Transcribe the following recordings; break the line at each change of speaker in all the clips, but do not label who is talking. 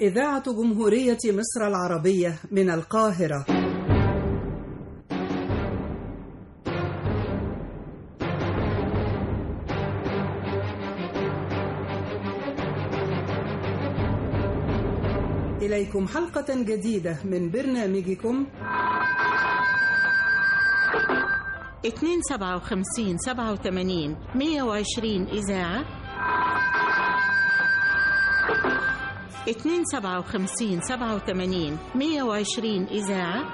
إذاعة جمهورية مصر العربية من القاهرة إليكم حلقة جديدة من برنامجكم
اتنين سبعة وخمسين سبعة وثمانين مية وعشرين إذاعة اتنين سبعة وخمسين سبعة وثمانين مية وعشرين إذاعة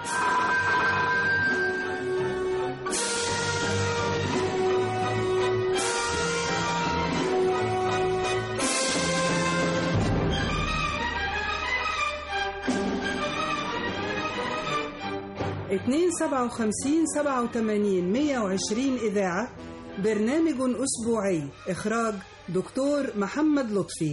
اتنين سبعة وخمسين سبعة وثمانين مية وعشرين إذاعة برنامج أسبوعي إخراج دكتور محمد لطفي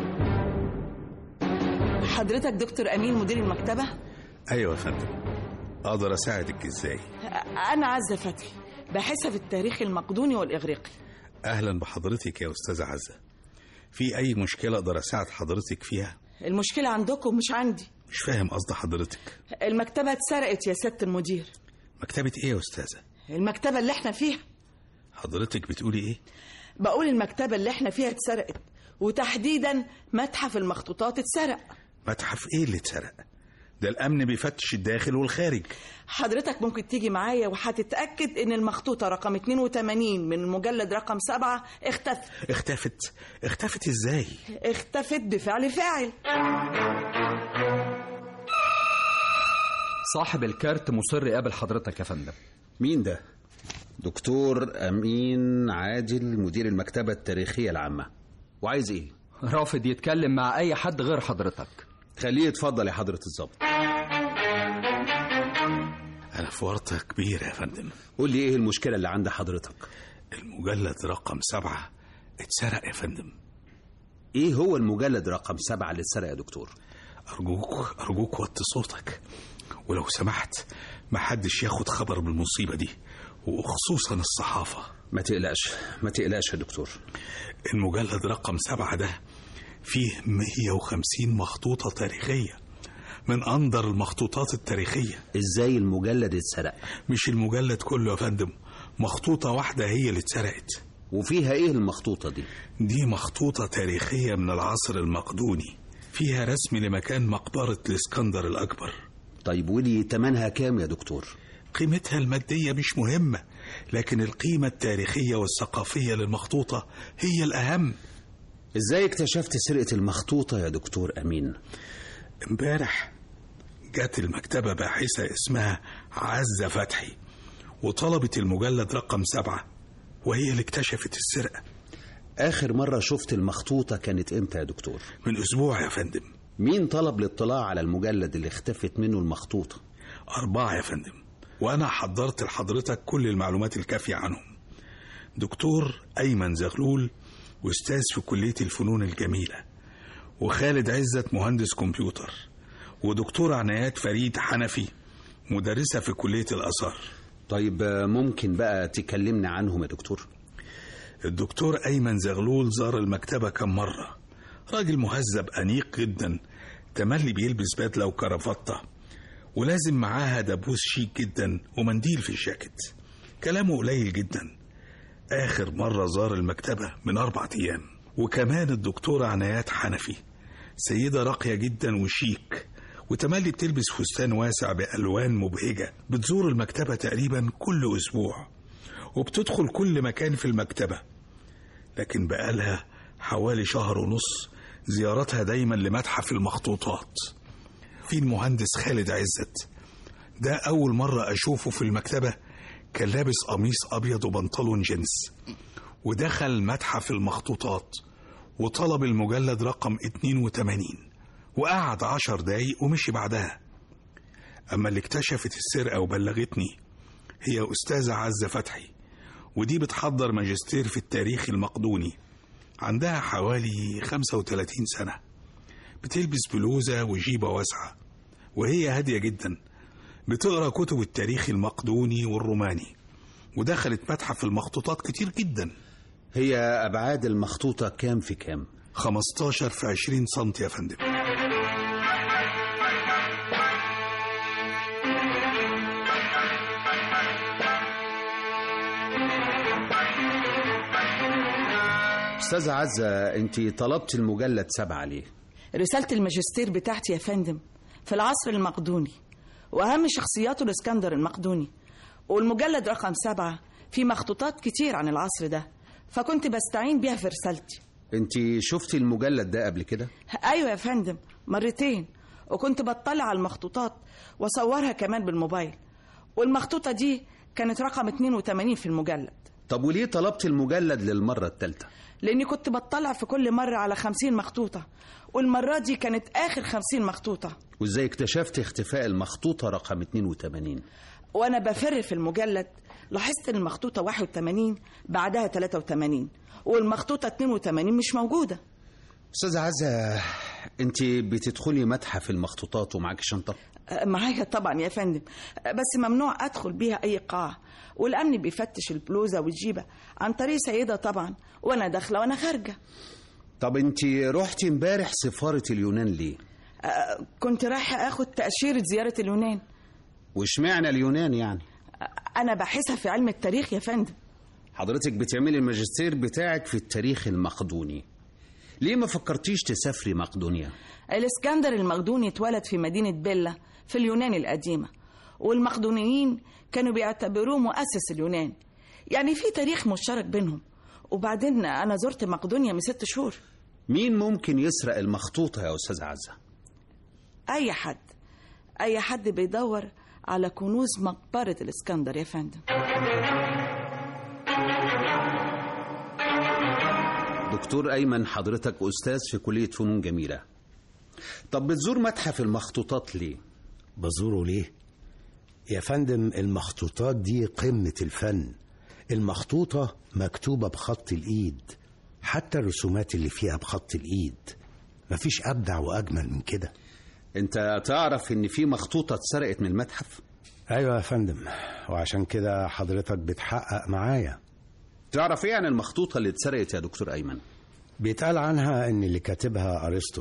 حضرتك دكتور أمين مدير المكتبة
ايوه يا فندم اقدر اساعدك ازاي
أنا عزة فتحي باحثة في التاريخ المقدوني والإغريقي
اهلا بحضرتك يا استاذه عزه في اي مشكله اقدر اساعد حضرتك فيها
المشكلة عندكم مش عندي
مش فاهم قصد حضرتك
المكتبة اتسرقت يا سيادة المدير
مكتبه ايه يا استاذه
المكتبة اللي احنا فيها
حضرتك بتقولي ايه
بقول المكتبة اللي احنا فيها اتسرقت وتحديدا متحف المخطوطات اتسرق
متحف ايه اللي اتسرق ده الامن بيفتش الداخل والخارج
حضرتك ممكن تيجي معايا وهتتأكد ان المخطوطة رقم 82 من المجلد رقم 7 اختفت
اختفت اختفت ازاي
اختفت بفعل فاعل
صاحب الكارت مصر يقابل حضرتك يا فندم
مين ده؟ دكتور أمين عادل مدير المكتبة التاريخية العامة وعايز إيه؟
رافض يتكلم مع أي حد غير حضرتك
خليه يتفضل يا حضرة الظابط
انا في ورطه كبيره يا فندم
قول لي إيه المشكلة اللي عند حضرتك؟
المجلد رقم سبعة اتسرق يا فندم
إيه هو المجلد رقم سبعة اللي اتسرق يا دكتور؟
أرجوك أرجوك وطي صوتك ولو سمحت محدش ياخد خبر بالمصيبة دي وخصوصا الصحافة
ما تقلقش ما تقلقش يا دكتور
المجلد رقم سبعة ده فيه 150 مخطوطة تاريخية من أندر المخطوطات التاريخية
إزاي المجلد اتسرق؟
مش المجلد كله يا فندم مخطوطة واحدة هي اللي اتسرقت
وفيها إيه المخطوطة دي؟
دي مخطوطة تاريخية من العصر المقدوني فيها رسم لمكان مقبرة الإسكندر الأكبر
طيب ولي تمنها كام يا دكتور؟
قيمتها المادية مش مهمة لكن القيمة التاريخية والثقافية للمخطوطة هي الأهم
إزاي اكتشفت سرقة المخطوطة يا دكتور أمين؟
امبارح جت المكتبة باحثة اسمها عزة فتحي وطلبت المجلد رقم سبعة وهي اللي اكتشفت السرقة
آخر مرة شفت المخطوطة كانت إمتى يا دكتور؟
من أسبوع يا فندم
مين طلب الاطلاع على المجلد اللي اختفت منه المخطوطة؟
أربعة يا فندم وأنا حضرت لحضرتك كل المعلومات الكافية عنهم دكتور أيمن زغلول وأستاذ في كلية الفنون الجميلة وخالد عزت مهندس كمبيوتر ودكتور عنايات فريد حنفي مدرسة في كلية الآثار
طيب آه، ممكن بقى تكلمنا عنهم يا دكتور؟
الدكتور أيمن زغلول زار المكتبة كم مرة راجل مهذب أنيق جدا تملي بيلبس بدلة وكرافتة ولازم معاها دبوس شيك جدا ومنديل في الجاكيت كلامه قليل جدا آخر مرة زار المكتبة من أربعة أيام وكمان الدكتورة عنايات حنفي سيدة راقية جدا وشيك وتملي بتلبس فستان واسع بألوان مبهجة بتزور المكتبة تقريبا كل أسبوع وبتدخل كل مكان في المكتبة لكن بقالها حوالي شهر ونص زيارتها دايما لمتحف المخطوطات في المهندس خالد عزت ده أول مرة أشوفه في المكتبة كان لابس قميص أبيض وبنطلون جينز ودخل متحف المخطوطات وطلب المجلد رقم 82 وقعد عشر دقايق ومشي بعدها أما اللي اكتشفت السرقة وبلغتني هي أستاذة عزة فتحي ودي بتحضر ماجستير في التاريخ المقدوني عندها حوالي 35 سنة بتلبس بلوزة وجيبة واسعة وهي هادية جدا بتقرا كتب التاريخ المقدوني والروماني ودخلت متحف المخطوطات كتير جدا
هي أبعاد المخطوطة كام في كام؟
15 في 20 سنتي يا فندم
أستاذة عزة أنت طلبت المجلد سبعة ليه؟
رسالة الماجستير بتاعتي يا فندم في العصر المقدوني وأهم شخصياته الإسكندر المقدوني والمجلد رقم سبعة فيه مخطوطات كتير عن العصر ده فكنت بستعين بيها في رسالتي
أنت شفتي المجلد ده قبل كده؟
أيوة يا فندم مرتين وكنت بطلع على المخطوطات وأصورها كمان بالموبايل والمخطوطة دي كانت رقم 82 في المجلد
طب وليه طلبت المجلد للمرة الثالثة؟
لاني كنت بطلع في كل مره على خمسين مخطوطه والمره دي كانت اخر خمسين مخطوطه
وإزاي اكتشفت اختفاء المخطوطة رقم 82
وانا بفر في المجلد لاحظت ان المخطوطه 81 بعدها 83 والمخطوطه 82 مش موجوده
أستاذة عزة أنت بتدخلي متحف المخطوطات ومعاكي شنطة؟
أه، معايا طبعا يا فندم أه، بس ممنوع ادخل بيها اي قاعه والامن بيفتش البلوزه والجيبه عن طريق سيده طبعا وانا داخله وانا خارجه
طب أنت رحتي امبارح سفارة اليونان ليه؟
أه، كنت رايحه اخد تاشيره زياره اليونان
واشمعنى اليونان يعني؟
أه، انا باحثه في علم التاريخ يا فندم
حضرتك بتعملي الماجستير بتاعك في التاريخ المقدوني ليه ما فكرتيش تسافري مقدونيا؟
الاسكندر المقدوني اتولد في مدينة بيلا في اليونان القديمة والمقدونيين كانوا بيعتبروه مؤسس اليونان يعني في تاريخ مشترك بينهم وبعدين أنا زرت مقدونيا من ست شهور
مين ممكن يسرق المخطوطة يا أستاذ عزة؟
أي حد أي حد بيدور على كنوز مقبرة الاسكندر يا فندم
دكتور أيمن حضرتك أستاذ في كلية فنون جميلة طب بتزور متحف المخطوطات ليه؟
بزوره ليه؟ يا فندم المخطوطات دي قمة الفن المخطوطة مكتوبة بخط الإيد حتى الرسومات اللي فيها بخط الإيد مفيش أبدع وأجمل من كده
أنت تعرف إن في مخطوطة اتسرقت من المتحف؟
أيوة يا فندم وعشان كده حضرتك بتحقق معايا
تعرف إيه عن المخطوطة اللي اتسرقت يا دكتور أيمن؟
بيتقال عنها إن اللي كاتبها أرسطو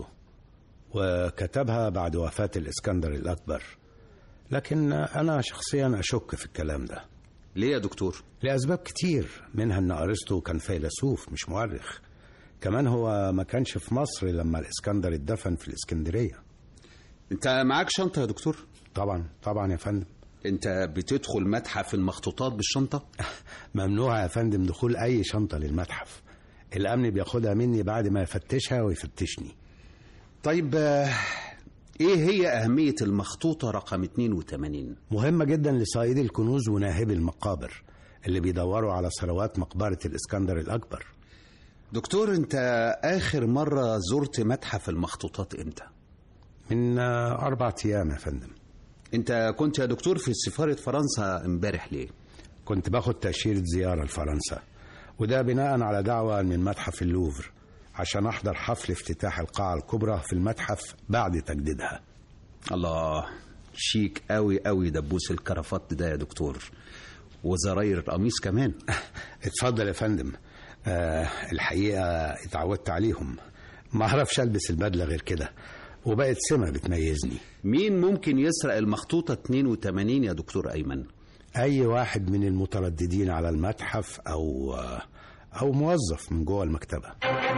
وكتبها بعد وفاة الإسكندر الأكبر لكن أنا شخصيا أشك في الكلام ده
ليه يا دكتور؟
لأسباب كتير منها إن أرسطو كان فيلسوف مش مؤرخ كمان هو ما كانش في مصر لما الإسكندر اتدفن في الإسكندرية
أنت معاك شنطة يا دكتور؟
طبعا طبعا يا فندم
أنت بتدخل متحف المخطوطات بالشنطة؟
ممنوع يا فندم دخول أي شنطة للمتحف الأمن بياخدها مني بعد ما يفتشها ويفتشني
طيب آه، إيه هي أهمية المخطوطة رقم 82؟
مهمة جدا لصائدي الكنوز وناهبي المقابر اللي بيدوروا على ثروات مقبرة الإسكندر الأكبر
دكتور أنت آخر مرة زرت متحف المخطوطات إمتى؟
من آه، أربع أيام يا فندم
أنت كنت يا دكتور في سفارة فرنسا امبارح ليه؟
كنت باخد تأشيرة زيارة لفرنسا وده بناء على دعوة من متحف اللوفر عشان أحضر حفل افتتاح القاعة الكبرى في المتحف بعد تجديدها
الله شيك قوي قوي دبوس الكرافات ده يا دكتور وزراير القميص كمان
اتفضل يا فندم آه الحقيقة اتعودت عليهم ما اعرفش البس البدلة غير كده وبقت سمة بتميزني
مين ممكن يسرق المخطوطة 82 يا دكتور أيمن؟
أي واحد من المترددين على المتحف أو آه أو موظف من جوه المكتبة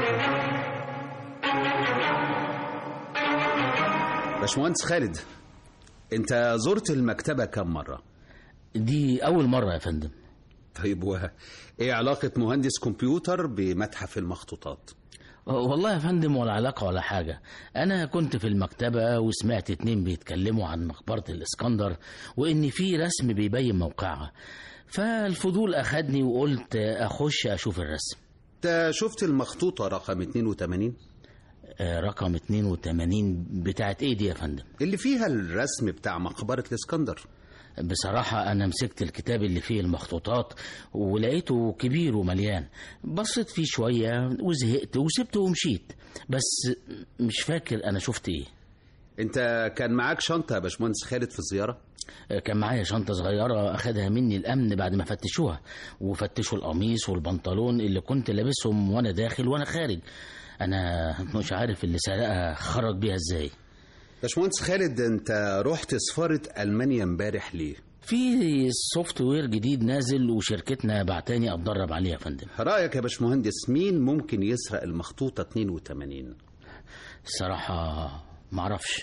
باشمهندس خالد أنت زرت المكتبة كم مرة؟
دي أول مرة يا فندم
طيب و إيه علاقة مهندس كمبيوتر بمتحف المخطوطات؟
والله يا فندم ولا علاقة ولا حاجة أنا كنت في المكتبة وسمعت اتنين بيتكلموا عن مقبرة الإسكندر وإن في رسم بيبين موقعها فالفضول أخدني وقلت أخش أشوف الرسم
أنت شفت المخطوطة رقم 82
آه، رقم 82 بتاعت إيه دي يا فندم
اللي فيها الرسم بتاع مقبرة الإسكندر
بصراحة أنا مسكت الكتاب اللي فيه المخطوطات ولقيته كبير ومليان بصيت فيه شوية وزهقت وسبته ومشيت بس مش فاكر أنا شفت إيه
أنت كان معاك شنطة يا باشمهندس خالد في الزيارة؟
كان معايا شنطة صغيرة أخدها مني الأمن بعد ما فتشوها وفتشوا القميص والبنطلون اللي كنت لابسهم وأنا داخل وأنا خارج أنا مش عارف اللي سرقها خرج بيها إزاي
باشمهندس خالد أنت رحت سفارة ألمانيا امبارح ليه؟
في سوفت وير جديد نازل وشركتنا بعتاني اتدرب عليه يا فندم
رايك يا باشمهندس مين ممكن يسرق المخطوطه 82
الصراحه معرفش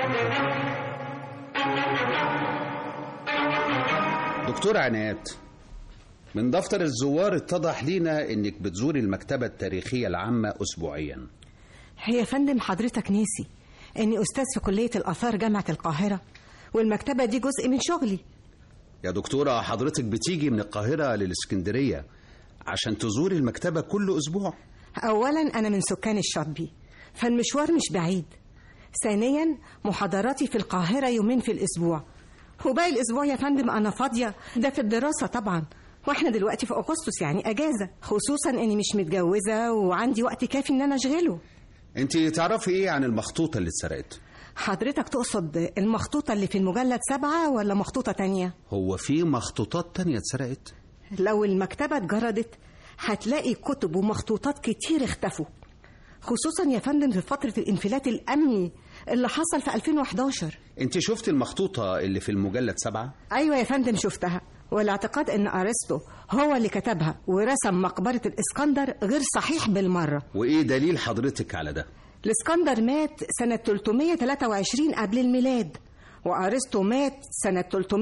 دكتور عنايات من دفتر الزوار اتضح لينا انك بتزوري المكتبه التاريخيه العامه اسبوعيا
هي يا فندم حضرتك ناسي اني استاذ في كليه الاثار جامعه القاهره والمكتبه دي جزء من شغلي
يا دكتوره حضرتك بتيجي من القاهره للاسكندريه عشان تزوري المكتبه كل اسبوع
اولا انا من سكان الشاطبي فالمشوار مش بعيد ثانيا محاضراتي في القاهره يومين في الاسبوع وباقي الاسبوع يا فندم انا فاضيه ده في الدراسه طبعا واحنا دلوقتي في اغسطس يعني اجازه خصوصا اني مش متجوزه وعندي وقت كافي ان انا اشغله
انت تعرفي ايه عن المخطوطه اللي اتسرقت
حضرتك تقصد المخطوطه اللي في المجلد سبعة ولا مخطوطه تانية
هو في مخطوطات تانية اتسرقت
لو المكتبه اتجردت هتلاقي كتب ومخطوطات كتير اختفوا خصوصا يا فندم في فتره الانفلات الامني اللي حصل في 2011
انت شفت المخطوطه اللي في المجلد سبعة
ايوه يا فندم شفتها والاعتقاد ان ارسطو هو اللي كتبها ورسم مقبره الاسكندر غير صحيح بالمره
وايه دليل حضرتك على ده
الاسكندر مات سنه 323 قبل الميلاد وارسطو مات سنه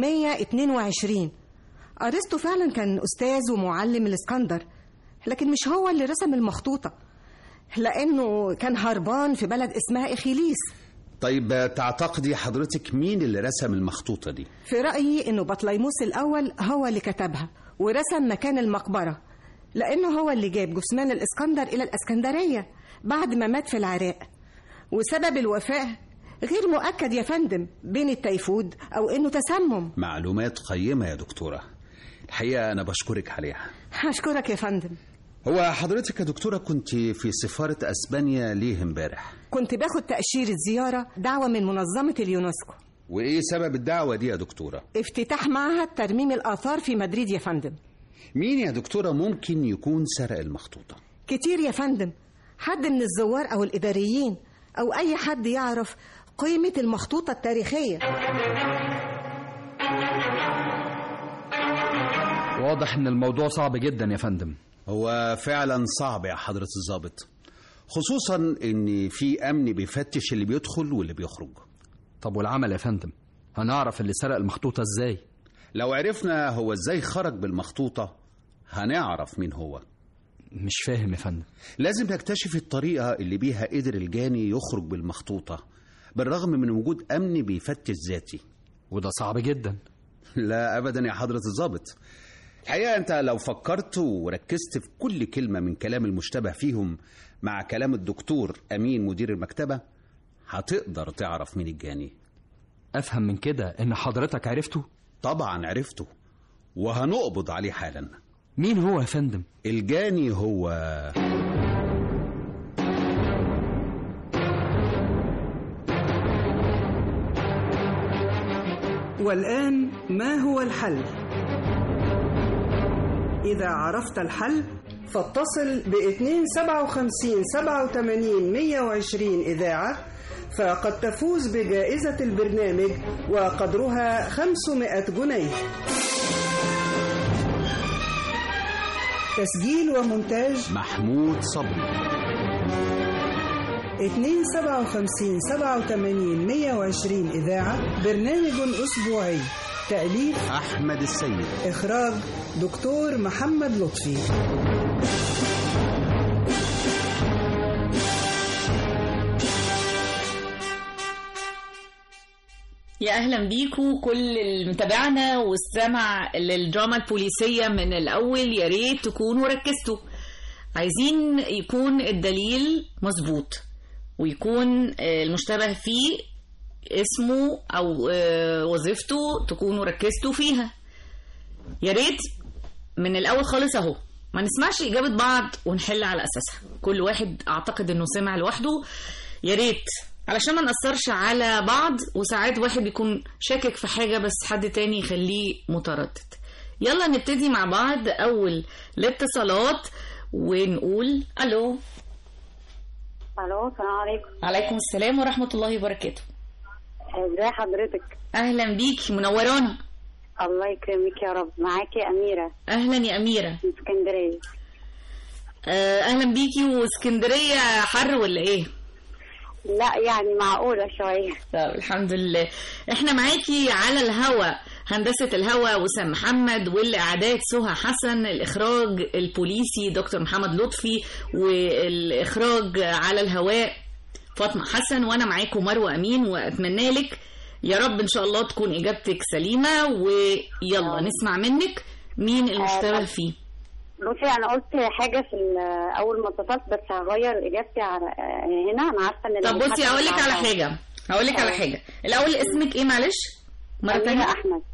322 ارسطو فعلا كان استاذ ومعلم الاسكندر لكن مش هو اللي رسم المخطوطه لانه كان هربان في بلد اسمها اخيليس
طيب تعتقدي حضرتك مين اللي رسم المخطوطه دي
في رايي انه بطليموس الاول هو اللي كتبها ورسم مكان المقبره لانه هو اللي جاب جثمان الاسكندر الى الاسكندريه بعد ما مات في العراق وسبب الوفاه غير مؤكد يا فندم بين التيفود او انه تسمم
معلومات قيمه يا دكتوره الحقيقه انا بشكرك عليها
هشكرك يا فندم
هو حضرتك يا دكتوره كنت في سفاره اسبانيا ليه امبارح
كنت باخد تاشيره زياره دعوه من منظمه اليونسكو
وايه سبب الدعوه دي يا دكتوره
افتتاح معهد ترميم الاثار في مدريد يا فندم
مين يا دكتوره ممكن يكون سرق المخطوطه
كتير يا فندم حد من الزوار او الاداريين او اي حد يعرف قيمه المخطوطه التاريخيه
واضح ان الموضوع صعب جدا يا فندم
هو فعلا صعب يا حضره الضابط خصوصا ان في امن بيفتش اللي بيدخل واللي بيخرج
طب والعمل يا فندم هنعرف اللي سرق المخطوطة ازاي
لو عرفنا هو ازاي خرج بالمخطوطه هنعرف مين هو
مش فاهم يا فندم
لازم نكتشف الطريقه اللي بيها قدر الجاني يخرج بالمخطوطه بالرغم من وجود امن بيفتش ذاتي
وده صعب جدا
لا ابدا يا حضره الضابط الحقيقه انت لو فكرت وركزت في كل كلمه من كلام المشتبه فيهم مع كلام الدكتور امين مدير المكتبه هتقدر تعرف مين الجاني
افهم من كده ان حضرتك عرفته
طبعا عرفته وهنقبض عليه حالا
مين هو يا فندم
الجاني هو
والآن ما هو الحل؟ إذا عرفت الحل فاتصل ب 257 87 120 إذاعة فقد تفوز بجائزة البرنامج وقدرها 500 جنيه تسجيل ومونتاج
محمود صبري
257 87 120 إذاعة برنامج أسبوعي تأليف
احمد السيد
إخراج دكتور محمد لطفي
يا اهلا بيكم كل اللي متابعنا والسمع للدراما البوليسيه من الاول يا ريت تكونوا ركزتوا عايزين يكون الدليل مظبوط ويكون آه، المشتبه فيه اسمه او آه، وظيفته تكونوا ركزتوا فيها يا ريت من الاول خالص اهو ما نسمعش اجابه بعض ونحل على اساسها كل واحد اعتقد انه سمع لوحده يا ريت علشان ما نأثرش على بعض وساعات واحد بيكون شاكك في حاجة بس حد تاني يخليه متردد يلا نبتدي مع بعض أول الاتصالات ونقول ألو
الو السلام عليكم
عليكم السلام ورحمة الله وبركاته
ازي حضرتك
أهلا بيك منورانا
الله يكرمك يا رب معاكي أميرة
اهلا يا اميره
من اسكندرية
آه، اهلا بيكي واسكندريه حر ولا ايه
لا يعني معقولة شوية
طب الحمد لله احنا معاكي على الهوا هندسة الهوا وسام محمد والإعداد سهى حسن الإخراج البوليسي دكتور محمد لطفي والإخراج على الهواء فاطمة حسن وأنا معاكم مروة أمين وأتمنى لك يا رب إن شاء الله تكون إجابتك سليمة ويلا نسمع منك مين المشتبه فيه
بصي أنا قلت حاجة في ال- أول ما اتصلت بس هغير إجابتي على آه، هنا أنا عارفة إن
طب
اللي
بصي
حصل
هقول لك
مع
على
بعض.
حاجة هقول لك على حاجة الأول اسمك إيه معلش مرة
أميرة
تانية
أحمد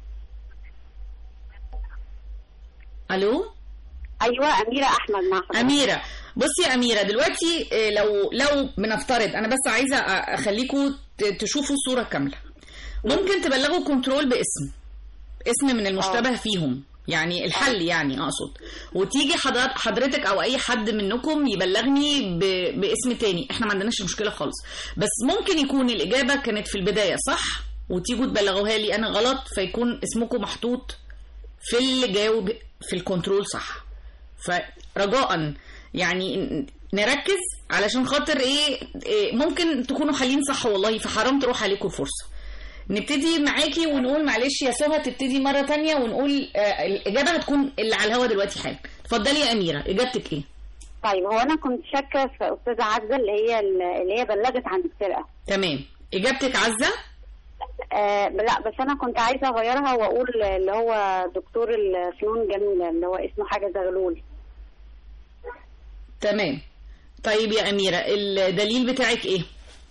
ألو
أيوة أميرة أحمد مع حضرتك.
أميرة بصي يا أميرة دلوقتي آه، لو لو بنفترض أنا بس عايزة أ- أخليكم ت- تشوفوا الصورة كاملة ممكن تبلغوا كنترول باسم اسم من المشتبه فيهم يعني الحل يعني اقصد وتيجي حضرت حضرتك او اي حد منكم يبلغني ب... باسم تاني احنا ما عندناش مشكله خالص بس ممكن يكون الاجابه كانت في البدايه صح وتيجوا تبلغوها لي انا غلط فيكون اسمكم محطوط في اللي جاوب في الكنترول صح فرجاء يعني ن- نركز علشان خاطر ايه, إيه ممكن تكونوا حالين صح والله فحرام تروح عليكم الفرصه نبتدي معاكي ونقول معلش يا سهى تبتدي مرة تانية ونقول آه الإجابة هتكون اللي على الهوا دلوقتي حالا اتفضلي يا أميرة إجابتك إيه؟
طيب هو أنا كنت شاكة في أستاذة عزة اللي هي اللي هي بلغت عن السرقة
تمام إجابتك عزة؟
آه لا بس أنا كنت عايزة أغيرها وأقول اللي هو دكتور الفنون جميلة اللي هو اسمه حاجة زغلول
تمام طيب يا أميرة الدليل بتاعك إيه؟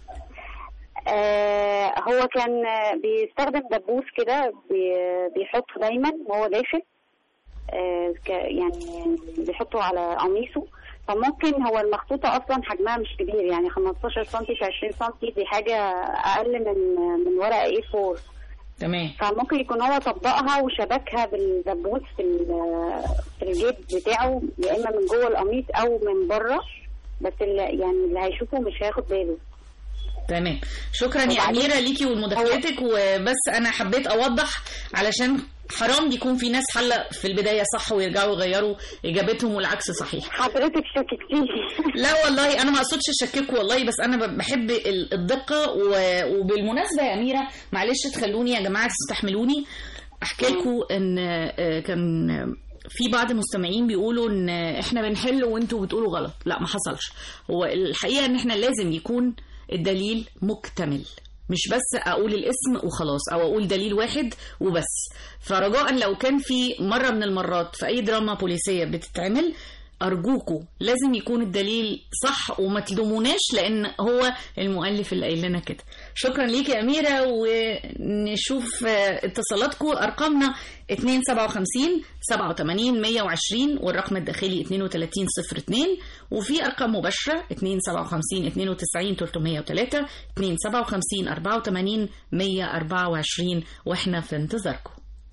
آه هو كان آه، بيستخدم دبوس كده بي- بيحطه دايما وهو داخل آه ك- يعني بيحطه على قميصه فممكن هو المخطوطة أصلا حجمها مش كبير يعني 15 سم في 20 سم دي حاجة أقل من من ورقة A4
تمام
فممكن يكون هو طبقها وشبكها بالدبوس في ال- في الجيب بتاعه يا إما من جوه القميص أو من بره بس اللي يعني اللي هيشوفه مش هياخد باله
تمام شكرا يا أميرة ليكي ولمداخلتك وبس أنا حبيت أوضح علشان حرام يكون في ناس حلة في البداية صح ويرجعوا يغيروا إجابتهم والعكس صحيح
حضرتك شككتيني
لا والله انا ما اقصدش اشككه والله بس انا ب- بحب ال- الدقه و- وبالمناسبه يا اميره معلش تخلوني يا جماعه تستحملوني احكي لكم ان آه، كان في بعض المستمعين بيقولوا ان احنا بنحل وانتوا بتقولوا غلط لا ما حصلش هو الحقيقه ان احنا لازم يكون الدليل مكتمل مش بس اقول الاسم وخلاص او اقول دليل واحد وبس فرجاء لو كان في مره من المرات في اي دراما بوليسيه بتتعمل أرجوكوا لازم يكون الدليل صح وما تلوموناش لأن هو المؤلف اللي قايل لنا كده شكرا ليك يا أميرة ونشوف آه، اتصالاتكم أرقامنا 257 87 120 والرقم الداخلي 3202 وفي أرقام مباشرة 257 92 303 257 84 124 وإحنا في انتظاركم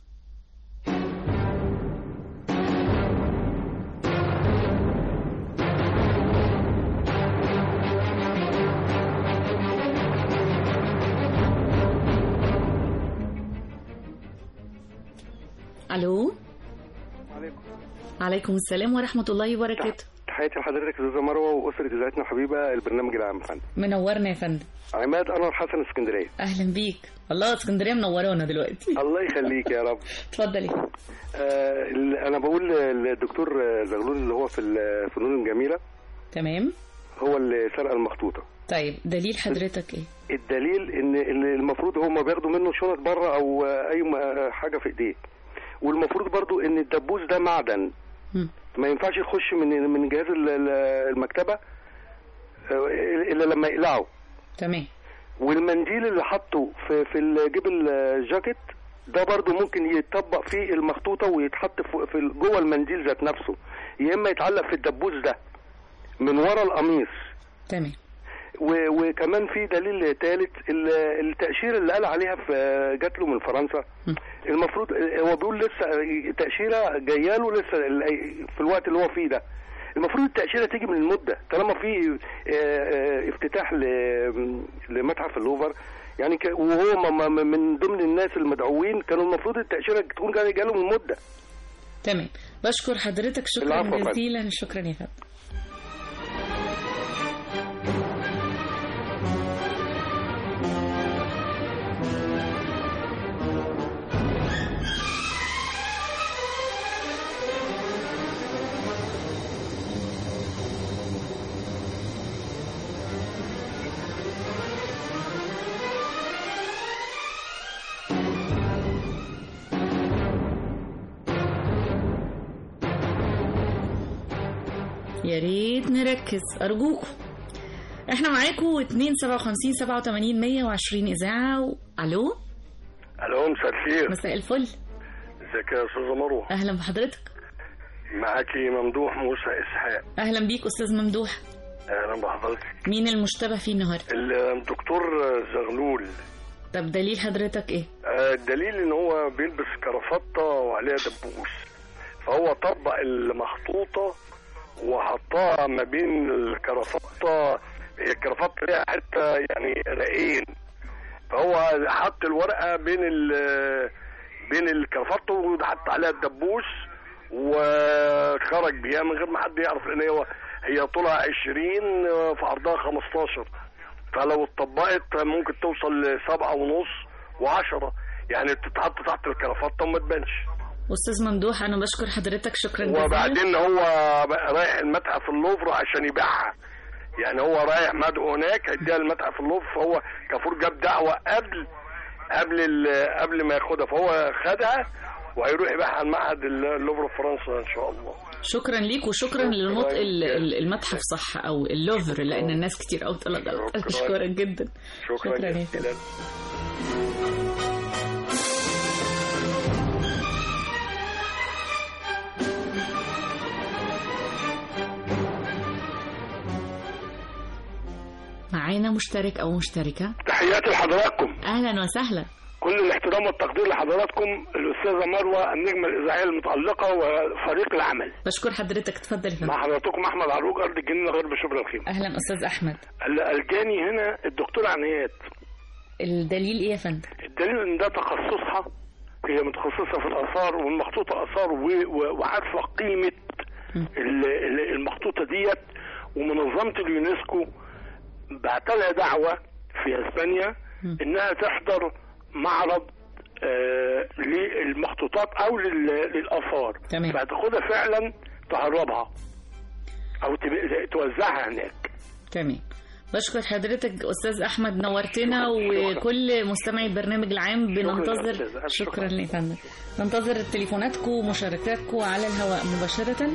ألو
عليكم
عليكم السلام ورحمة الله وبركاته
تحياتي لحضرتك استاذه مروه واسره اذاعتنا الحبيبه البرنامج العام يا فندم
منورنا يا فندم
عماد انور حسن اسكندريه
أهلا بيك الله اسكندرية منورانا دلوقتي
الله يخليك يا رب
اتفضلي
آه ال- انا بقول للدكتور زغلول اللي هو في الفنون الجميله
تمام
هو اللي سرق المخطوطه
طيب دليل حضرتك ايه
الدليل ان إن المفروض هم بياخدوا منه شنط بره او اي م- حاجه في ايديه والمفروض برضو ان الدبوس ده معدن
مم.
ما ينفعش يخش من من جهاز ال- ال- المكتبه آه، الا لما يقلعه
تمام
والمنديل اللي حاطه في في ال- جيب الجاكيت ده برضو ممكن يتطبق فيه المخطوطه ويتحط في في ال- جوه المنديل ذات نفسه يا اما يتعلق في الدبوس ده من ورا القميص
تمام
و- وكمان في دليل ثالث التأشيرة اللي قال عليها في جات له من فرنسا المفروض هو بيقول لسه تأشيرة جايه له لسه ال- في الوقت اللي هو فيه ده المفروض التأشيرة تيجي من المدة طالما في آه، آه، افتتاح ل- لمتحف اللوفر يعني ك... وهو م... م... من ضمن الناس المدعوين كانوا المفروض التاشيره تكون جا- جالهم المده
تمام بشكر حضرتك شكرا
العفو يا فندم.
جزيلا شكرا يا فندم يا ريت نركز أرجوكم احنا معاكم 2 57 87 120 إذاعة و... ألو
الو مساء الخير
مساء الفل
ازيك يا استاذه مروه
أهلا بحضرتك
معاكي ممدوح موسى اسحاق
أهلا بيك أستاذ ممدوح
اهلا بحضرتك
مين المشتبه فيه النهاردة
الدكتور زغلول
طب دليل حضرتك إيه
آه، الدليل ان هو بيلبس كرافته وعليها دبوس فهو طبق المخطوطه وحطها ما بين الكرافته هي الكرافته ليها حته يعني رقين فهو حط الورقه بين ال بين الكرافته وحط عليها الدبوس وخرج بيها من غير ما حد يعرف لان هو هي طولها 20 في عرضها 15 فلو اتطبقت ممكن توصل لسبعة ونص وعشرة يعني تتحط تحت الكرافته وما تبانش
أستاذ ممدوح أنا بشكر حضرتك شكرا جزيلا
وبعدين هو بقى رايح المتحف اللوفر عشان يبيعها يعني هو رايح مدعو هناك هيديها المتحف اللوفر فهو كافور جاب دعوه قبل قبل ال- قبل ما ياخدها فهو خدها وهيروح يبيعها على معهد اللوفر في فرنسا ان شاء الله
شكرا ليك وشكرا للنطق ال- ال- المتحف صح او اللوفر لان الناس كتير قوي طلعت غلط اشكرك جدا
شكرا
شكرا يا
جزيلا
معانا مشترك او مشتركه
تحياتي لحضراتكم
اهلا وسهلا
كل الاحترام والتقدير لحضراتكم الاستاذه مروه النجمه الاذاعيه المتالقه وفريق العمل
بشكر حضرتك اتفضل يا فندم
مع حضراتكم احمد عروج ارض الجنينه غير بشبر الخيمه
اهلا استاذ احمد
ال- الجاني هنا الدكتور عنايات
الدليل ايه يا فندم
الدليل ان ده تخصصها هي متخصصه في الاثار والمخطوطه اثار و- و- وعارفه قيمه ال- ال- المخطوطه ديت ومنظمه اليونسكو بعت لها دعوه في اسبانيا انها تحضر معرض آه للمخطوطات او لل- للاثار
تمام.
فتاخدها فعلا تهربها او تب- توزعها هناك
تمام بشكر حضرتك استاذ احمد نورتنا وكل مستمعي البرنامج العام
شكراً يا
بننتظر
أستاذ. ألف
شكرا لي فندم ننتظر تليفوناتكم ومشاركاتكم على الهواء مباشره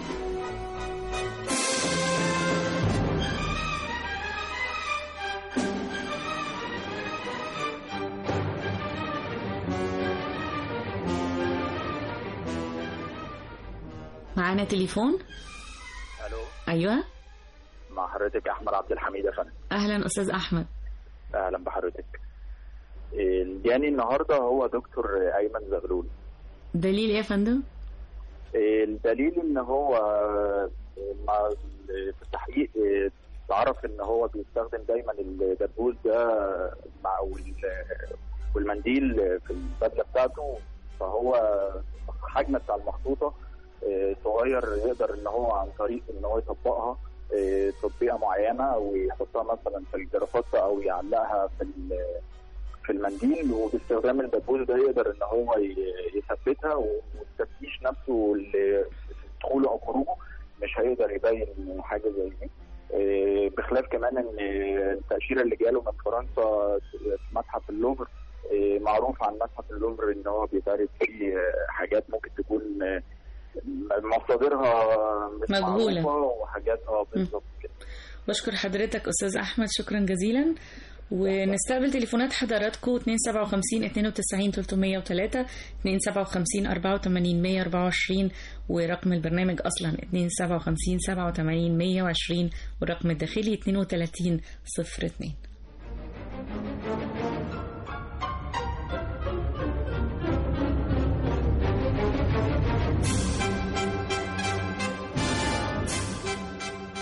معانا تليفون
الو
ايوه
مع حضرتك احمد عبد الحميد يا فندم
اهلا استاذ احمد
اهلا بحضرتك الجاني النهارده هو دكتور ايمن زغلول
دليل ايه يا فندم
الدليل ان هو مع في التحقيق تعرف ان هو بيستخدم دايما الدبوس ده مع وال- والمنديل في البدله بتاعته فهو حجم بتاع المخطوطه آه، صغير يقدر ان هو عن طريق ان هو يطبقها آه، تطبيقه معينه ويحطها مثلا في الجرافطه او يعلقها في ال- في المنديل وباستخدام الدبوس ده يقدر ان هو ي- يثبتها والتفتيش نفسه اللي دخوله او خروجه مش هيقدر يبين حاجه زي دي آه، بخلاف كمان ان التاشيره اللي جاله من فرنسا في متحف اللوفر آه، معروف عن متحف اللوفر ان هو بيدرس فيه آه، حاجات ممكن تكون آه، مصادرها مش
مجهولة.
معروفة وحاجات اه بالظبط كده
بشكر حضرتك استاذ احمد شكرا جزيلا ونستقبل تليفونات حضراتكم 257 92 303 257 84 124 ورقم البرنامج اصلا 257 87 120 والرقم الداخلي 32 02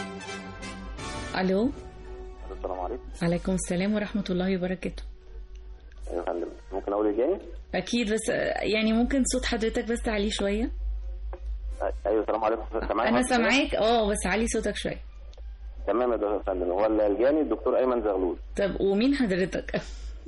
الو
السلام عليكم
عليكم السلام ورحمة الله وبركاته
اقول الجاني
اكيد بس آه، يعني ممكن صوت حضرتك بس تعليه شويه
ايوه السلام عليكم سامعني
انا
حضرتك؟
سامعاك اه بس علي صوتك شويه
تمام يا دكتور فندم هو الجاني الدكتور ايمن زغلول
طب ومين حضرتك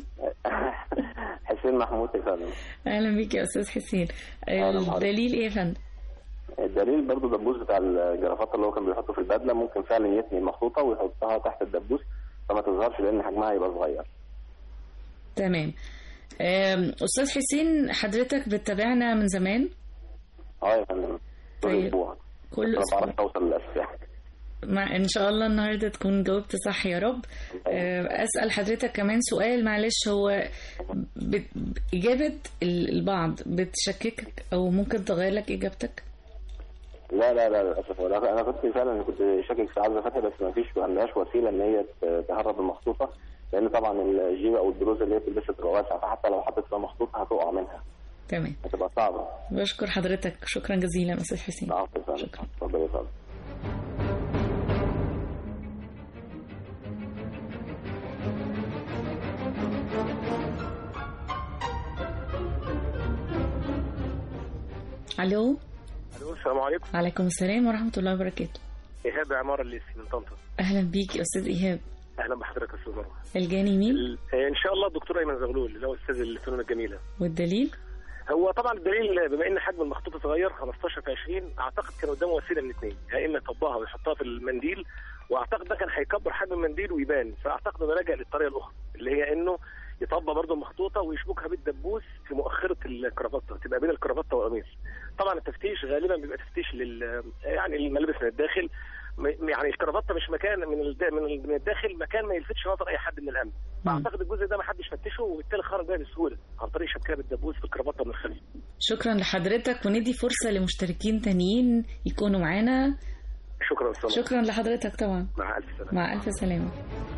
حسين محمود يا فندم
اهلا بيك يا استاذ حسين
أهلا بحضرتك.
الدليل ايه يا فندم
الدليل برضو الدبوس بتاع الجرافات اللي هو كان بيحطه في البدله ممكن فعلا يتني المخطوطه ويحطها تحت الدبوس فما تظهرش لان حجمها هيبقى صغير
تمام آم، استاذ حسين حضرتك بتتابعنا من زمان
اه يا فندم كل
طيب.
اسبوع
كل
بس
اسبوع
ما بعرفش اوصل للاسئله
مع ان شاء الله النهارده تكون جاوبت صح يا رب آه، اسال حضرتك كمان سؤال معلش هو ب- اجابه ال- البعض بتشككك او ممكن تغير لك اجابتك
لا لا لا للاسف ولا انا كنت فعلا كنت شاكك في عزه فتحي بس ما فيش ما عندهاش وسيله ان هي ت- تهرب المخطوطه لان طبعا الجيبه او الدروز اللي هي بتلبسها تبقى واسعه فحتى لو حطيت فيها مخطوطه هتقع منها
تمام
هتبقى صعبه
بشكر حضرتك شكرا جزيلا استاذ حسين
شكرا اتفضل يا فندم
الو
الو السلام عليكم
عليكم السلام ورحمه الله وبركاته
ايهاب عماره الليسي من طنطا
اهلا بيك يا استاذ ايهاب
اهلا بحضرتك يا استاذ مروه
الجاني مين
آه، ان شاء الله الدكتور ايمن زغلول اللي هو استاذ الفنون الجميله
والدليل
هو طبعا الدليل بما ان حجم المخطوطه صغير 15 في 20 اعتقد كان قدامه وسيله من اثنين يا اما يطبقها ويحطها في المنديل واعتقد ده كان هيكبر حجم المنديل ويبان فاعتقد انه لجأ للطريقه الاخرى اللي هي انه يطبق برضه المخطوطه ويشبكها بالدبوس في مؤخره الكرافته تبقى بين الكرافته والقميص طبعا التفتيش غالبا بيبقى تفتيش لل يعني الملابس من الداخل م- يعني الكرافته مش مكان من الد... من ال- من الداخل مكان ما يلفتش نظر اي حد من الامن فاعتقد الجزء ده ما حدش فتشه وبالتالي خرج بيها بسهوله عن طريق شبكها بالدبوس في الكرافته من الخلف
شكرا لحضرتك وندي فرصه لمشتركين تانيين يكونوا معانا
شكرا استاذ
شكرا لحضرتك طبعا
مع الف سلامه
مع الف سلامه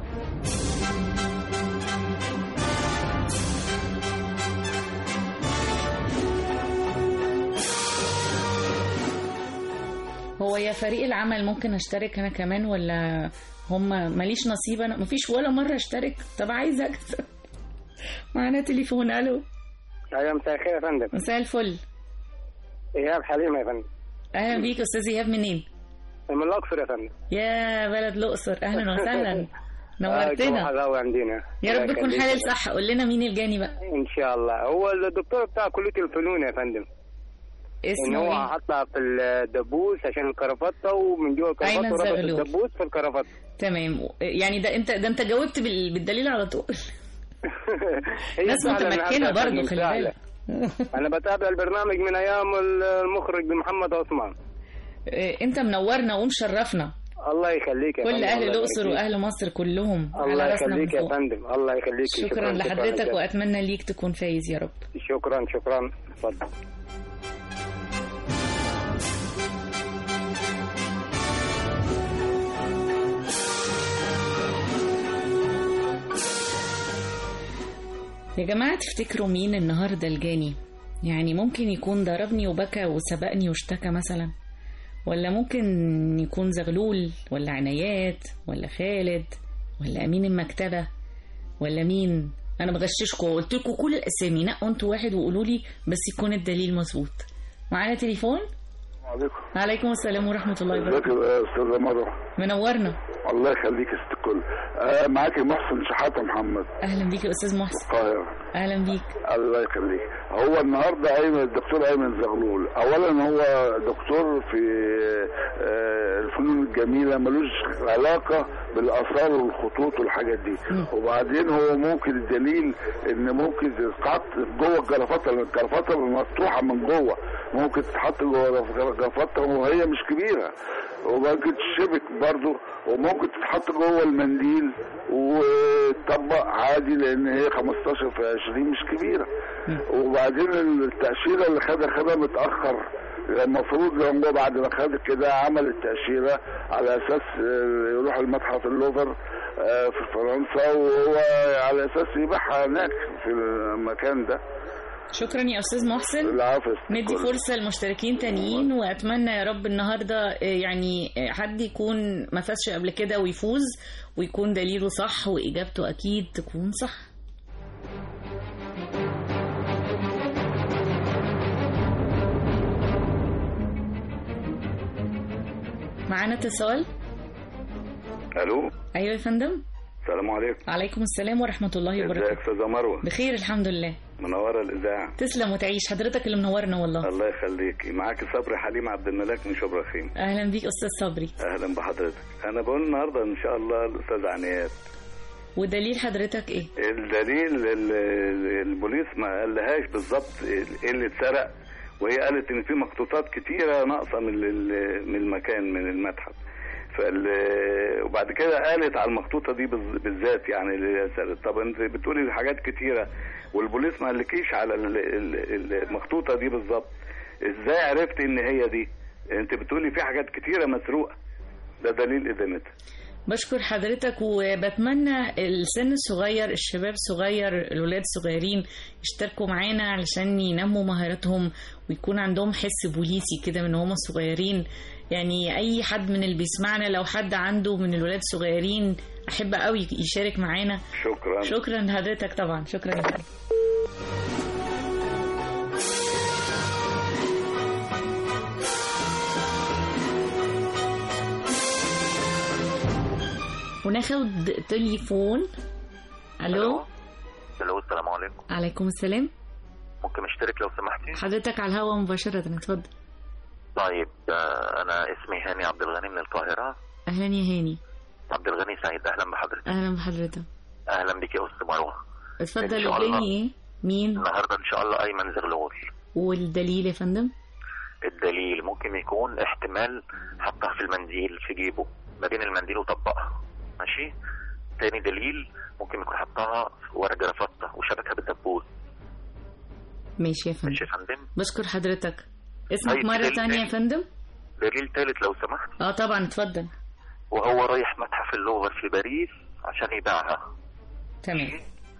هو يا فريق العمل ممكن اشترك انا كمان ولا هم ماليش نصيب انا مفيش ولا مره اشترك طب عايزه اكسب معانا تليفون الو
ايوه مساء الخير يا فندم
مساء الفل
ايهاب حليم يا فندم
اهلا بيك استاذ ايهاب منين
من الاقصر يا فندم
يا بلد الاقصر اهلا وسهلا
آه،
نورتنا
جوه حلاوه عندنا
يا رب
الله
يكون
يخليك.
حالل صح قول لنا مين الجاني بقى
ان شاء الله هو الدكتور بتاع كليه الفنون يا فندم ان
اسمه
هو
ايه
حطها في الدبوس عشان الكرافته ومن جوه
أيمن
الكرافته ربط
زغلول.
الدبوس في الكرافته
تمام يعني ده انت ده انت جاوبت بال- بالدليل على طول
هي
ناس
سهلة من
متمكنه
هذا
برضه
من
خلي
سهلة.
بالك
انا بتابع البرنامج من ايام المخرج محمد عثمان
إيه، انت منورنا ومشرفنا
الله يخليك يا
كل
فندم،
اهل
الله
الاقصر
يخليك.
واهل مصر كلهم
الله
على راسنا من
يخليك يا
فوق
فندم الله يخليك
شكرا لحضرتك
شكراً.
واتمنى ليك تكون فايز يا رب
شكرا شكرا اتفضل
يا جماعة تفتكروا مين النهاردة الجاني يعني ممكن يكون ضربني وبكى وسبقني واشتكى مثلا ولا ممكن يكون زغلول ولا عنايات ولا خالد ولا أمين المكتبة ولا مين أنا بغششكم وقلت لكم كل الأسامي نقوا انتوا واحد وقولوا لي بس يكون الدليل مظبوط معانا تليفون
عليكم
عليكم السلام ورحمة الله
ازيك
وبركاته
يا استاذه مروه
منورنا
الله يخليك يا ست الكل آه معاكي محسن شحاته محمد
أهلا بيك يا أستاذ محسن
القاهره
أهلا بيك
الله يخليك هو النهارده ايمن الدكتور ايمن زغلول اولا هو دكتور في آه، الفنون الجميله ملوش علاقه بالاثار والخطوط والحاجات دي وبعدين هو ممكن الدليل ان ممكن تتحط جوه الجرافطه لان الجرافطه مفتوحه من جوه ممكن تتحط جوه الجرافطه وهي مش كبيره وممكن تشبك برضو وممكن تتحط جوه المنديل وتطبق عادي لان هي 15 في 20 مش كبيره وبعدين التاشيره اللي خدها خدها متاخر المفروض ان هو بعد ما خد كده عمل التاشيره على اساس آه، يروح المتحف اللوفر آه، في فرنسا وهو على اساس يبيعها هناك في المكان ده
شكرا يا أستاذ محسن
العافيه
ندي فرصة لمشتركين تانيين وأتمنى يا رب النهاردة آه، يعني آه، حد يكون ما فازش قبل كده ويفوز ويكون دليله صح وإجابته أكيد تكون صح معانا اتصال
الو
ايوه يا فندم
السلام عليكم
عليكم السلام ورحمه الله
ازيك
وبركاته
استاذه مروه
بخير الحمد لله
منوره الاذاعه
تسلم وتعيش حضرتك اللي منورنا والله
الله يخليكي معاكي صبري حليم عبد الملاك من شبرا خيم
اهلا بيك استاذ صبري
اهلا بحضرتك انا بقول النهارده ان شاء الله الاستاذ عنيات
ودليل حضرتك ايه
الدليل ال- ال- البوليس ما قالهاش بالظبط ايه اللي اتسرق وهي قالت ان في مخطوطات كتيره ناقصه من ال- من المكان من المتحف فال وبعد كده قالت على المخطوطه دي بالز- بالذات يعني اللي هي اتسرقت طب انت بتقولي حاجات كتيره والبوليس ما قالكيش على ال- ال- المخطوطه دي بالظبط ازاي عرفت ان هي دي انت بتقولي في حاجات كتيره مسروقه ده دليل ادانتها
بشكر حضرتك وبتمنى السن الصغير الشباب صغير الولاد صغيرين يشتركوا معانا علشان ينموا مهاراتهم ويكون عندهم حس بوليسي كده من هم صغيرين يعني اي حد من اللي بيسمعنا لو حد عنده من الولاد صغيرين احب قوي يشارك معانا
شكرا
شكرا لحضرتك طبعا شكرا لك وناخد تليفون الو
الو السلام عليكم
عليكم السلام
ممكن اشترك لو سمحتي
حضرتك على الهوا مباشرة اتفضل
طيب آه، انا اسمي هاني عبد الغني من القاهره
اهلا يا هاني
عبد الغني سعيد اهلا بحضرتك
اهلا بحضرتك
اهلا بك يا استاذ مروه
اتفضل
إن شاء
قدامي
الله.
ايه مين
النهارده ان شاء الله ايمن زغلول
والدليل يا فندم
الدليل ممكن يكون احتمال حطها في المنديل في جيبه ما بين المنديل وطبقها ماشي تاني دليل ممكن يكون حطها في ورق جرافطه وشبكها بالدبوس
ماشي يا فندم
ماشي يا فندم
بشكر حضرتك اسمك
طيب،
مرة
دليل
تانية يا
تاني.
فندم
دليل تالت لو سمحت
اه طبعا اتفضل
وهو رايح متحف اللغه في باريس عشان يبيعها
تمام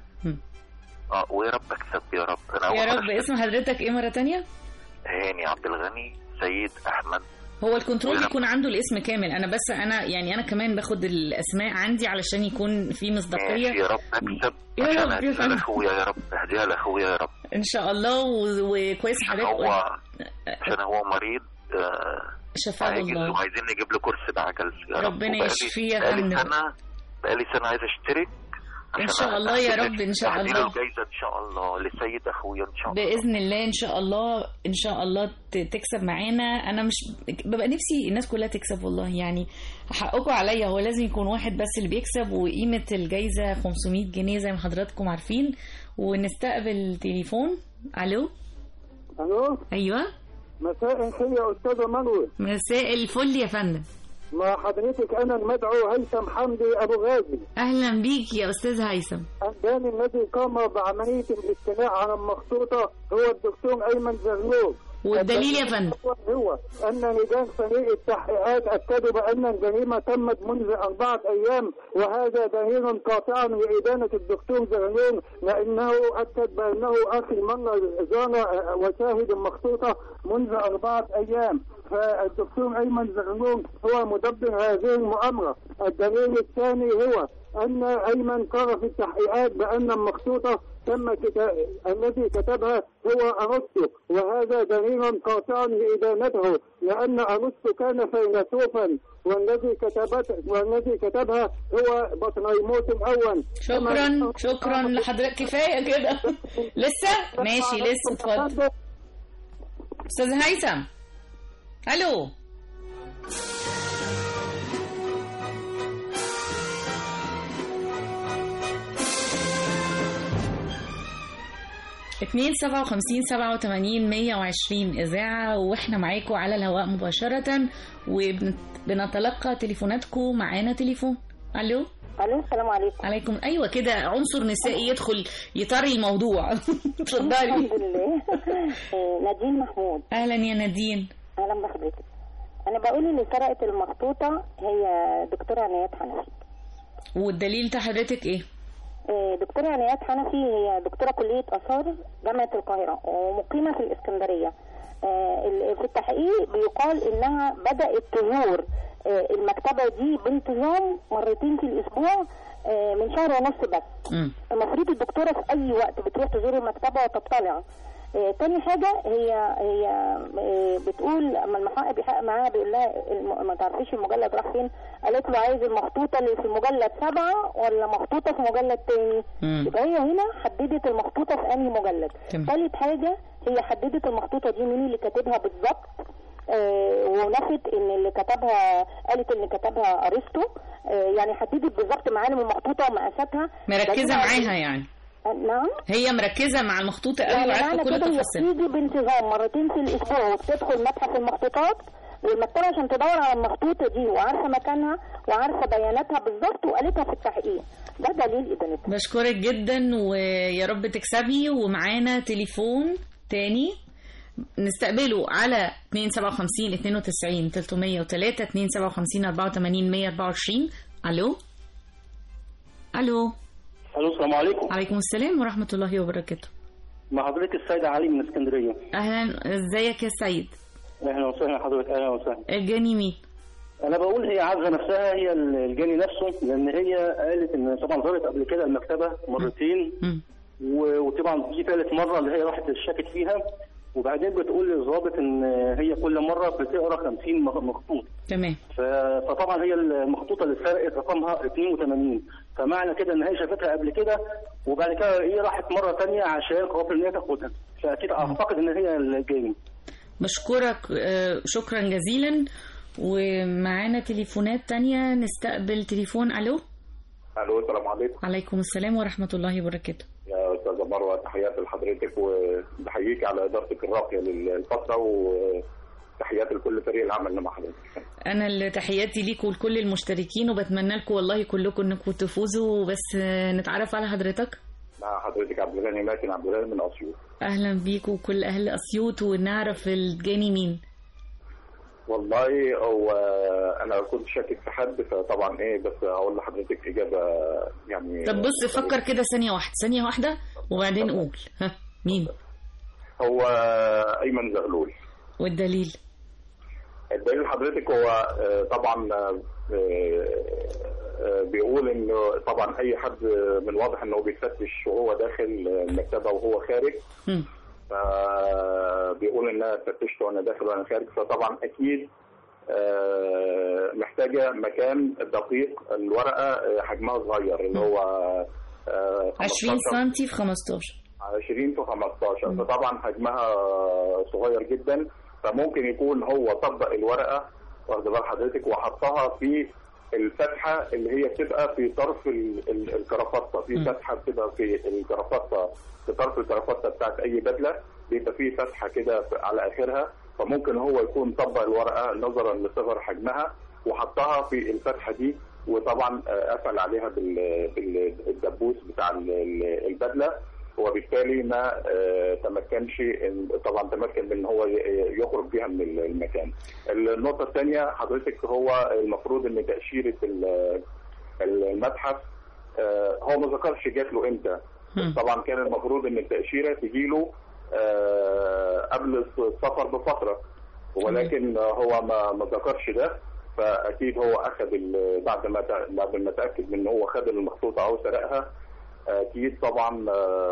اه ويا رب اكسب يا رب انا
يا
أول
رب
مرة
اسم حضرتك ايه مرة تانية
هاني عبد الغني سيد احمد
هو الكنترول
ويا رب.
يكون عنده الاسم كامل انا بس انا يعني انا كمان باخد الاسماء عندي علشان يكون في مصداقية
ماشي يا رب اكسب
يا
عشان
رب يا
اهديها
فندم.
لاخويا يا رب اهديها لاخويا يا رب
ان شاء الله و- وكويس
عشان
حضرتك
هو
قلت-
عشان هو مريض آه،
شفاه
عاجز
الله
وعايزين نجيب له كرسي بعجل يا رب
ربنا
وبقالي-
يشفيه يا
بقالي
فندم.
سنه بقالي سنه عايز اشترك
ان
عشان
شاء الله يا
أهدي-
رب ان شاء
أهدي له
الله
الجايزه ان شاء الله لسيد اخويا ان شاء الله
باذن الله ان شاء الله ان شاء الله ت- تكسب معانا انا مش ببقى نفسي الناس كلها تكسب والله يعني حقكم عليا هو لازم يكون واحد بس اللي بيكسب وقيمه الجايزه 500 جنيه زي ما حضراتكم عارفين ونستقبل تليفون الو
الو
ايوه
مساء الخير يا استاذه مروه
مساء الفل يا فندم
مع حضرتك انا المدعو هيثم حمدي ابو غازي
اهلا بيك يا استاذ هيثم
الداني الذي قام بعمليه الاستيلاء على المخطوطه هو الدكتور ايمن زغلول
والدليل يا فندم
هو ان لجان فريق التحقيقات اكدوا بان الجريمه تمت منذ اربعه ايام وهذا دليل قاطع لادانه الدكتور زغلول لانه اكد بانه اخر مره زار وشاهد المخطوطه منذ اربعه ايام فالدكتور ايمن زغلول هو مدبر هذه المؤامره الدليل الثاني هو ان ايمن قرأ في التحقيقات بان المخطوطه تم كتا... الذي كتبها هو ارسطو وهذا دليل قاطع لادانته لان ارسطو كان فيلسوفا والذي كتبت والذي كتبها هو بطليموس الاول
شكرا شكرا لحضرتك كفايه كده لسه ماشي لسه اتفضل استاذ هيثم الو اتنين سبعة وخمسين سبعة وتمانين مية وعشرين إذاعة وإحنا معاكم على الهواء مباشرة وبنتلقى تليفوناتكم معانا تليفون ألو
الو السلام عليكم
عليكم أيوة كده عنصر نسائي يدخل يطري الموضوع اتفضلي
الحمد لله آه، نادين محمود
أهلا يا نادين
اهلا بحضرتك انا بقول اللي سرقت المخطوطه هي دكتوره عنايات حنفي
والدليل بتاع حضرتك إيه؟
آه، دكتوره عنايات حنفي هي دكتوره كليه اثار جامعه القاهره ومقيمه في الاسكندريه آه، ال- في التحقيق بيقال انها بدات تزور آه، المكتبه دي بانتظام مرتين في الاسبوع آه، من شهر ونص بس المفروض الدكتوره في اي وقت بتروح تزور المكتبه وتطلع آه، تاني حاجة هي هي آه، بتقول اما المحقق بيحقق معاها بيقول لها الم- ما تعرفيش المجلد راح فين قالت له عايز المخطوطة اللي في المجلد سبعة ولا مخطوطة في مجلد تاني
مم.
يبقى هي هنا حددت المخطوطة في انهي مجلد
تمام.
ثالث حاجة هي حددت المخطوطة دي مين اللي كاتبها بالظبط آه، ونفت ان اللي كتبها قالت ان كتبها ارسطو آه، يعني حددت بالظبط معالم المخطوطه ومقاساتها
مركزة
لكن-
معاها يعني
نعم
هي مركزة مع المخطوطة قوي
يعني
وعارفة
معنى
كل
كده هي
التفاصيل
بتيجي بانتظام مرتين في الاسبوع وبتدخل متحف المخطوطات والمكتبه عشان تدور على المخطوطه دي وعارفه مكانها وعارفه بياناتها بالظبط وقالتها في التحقيق ده دليل ادانتها
بشكرك جدا ويا رب تكسبي ومعانا تليفون تاني نستقبله على 257 92 303 257 84 124 الو الو
الو السلام عليكم
عليكم السلام ورحمة الله وبركاته
مع حضرتك السيد علي من اسكندريه
اهلا ازيك يا سيد
اهلا وسهلا حضرتك اهلا وسهلا
الجاني مين
انا بقول هي عازه نفسها هي الجاني نفسه لان هي قالت ان طبعا زارت قبل كده المكتبه مرتين و- وطبعا دي ثالث مره اللي هي راحت اشتكت فيها وبعدين بتقول للظابط ان هي كل مره بتقرا 50 مخ- مخطوط
تمام
ف- فطبعا هي المخطوطه اللي اتسرقت رقمها 82 فمعنى كده ان هي شافتها قبل كده وبعد كده هي راحت مره ثانيه عشان خاطر ان هي تاخدها فاكيد اعتقد ان هي الجاني
بشكرك آه، شكرا جزيلا ومعانا تليفونات تانية نستقبل تليفون الو
الو السلام عليكم
عليكم السلام ورحمة الله وبركاته
يا استاذه مروه تحياتي لحضرتك وبحييك على ادارتك الراقيه للفتره وتحياتي لكل فريق العمل اللي مع حضرتك
انا اللي تحياتي ليكم ولكل المشتركين وبتمنى لكم والله كلكم انكم تفوزوا بس آه، نتعرف على حضرتك
مع حضرتك عبد الغني ماكن عبد الغني من اسيوط
اهلا بيكم وكل اهل اسيوط ونعرف الجاني مين
والله هو انا كنت شاكك في حد فطبعا ايه بس هقول لحضرتك اجابه يعني
طب بص فكر كده ثانية واحدة ثانية واحدة وبعدين قول ها مين
هو ايمن زغلول
والدليل
الدليل حضرتك هو آه، طبعا آه، آه، بيقول انه طبعا اي حد من واضح انه بيفتش وهو داخل المكتبه وهو خارج
مم.
فبيقول ان انا فتشت وانا داخل وانا خارج فطبعا اكيد آه، محتاجه مكان دقيق الورقه آه، حجمها صغير اللي هو آه،
20
15
سنتي في 15
20 في 15 فطبعا حجمها صغير جدا فممكن يكون هو طبق الورقه واخد بال حضرتك وحطها في الفتحه اللي هي بتبقى في طرف ال- ال- الكرافته في فتحه بتبقى في الكرافته في طرف الكرافته بتاعت اي بدله بيبقى في فتحه كده في- على اخرها فممكن هو يكون طبق الورقه نظرا لصغر حجمها وحطها في الفتحه دي وطبعا آه، قفل عليها بال- بال- بالدبوس بتاع ال- ال- البدله وبالتالي ما آه، تمكنش إن- طبعا تمكن من ان هو ي- يخرج بيها من ال- المكان. النقطه الثانيه حضرتك هو المفروض ان تاشيره ال- المتحف آه، هو ما ذكرش جات له امتى طبعا كان المفروض ان التاشيره تجي له آه، قبل السفر بفتره ولكن هو ما ما ذكرش ده فاكيد هو اخذ ال- بعد ما تأ- بعد ما تاكد من ان هو خد المخطوطه او سرقها اكيد طبعا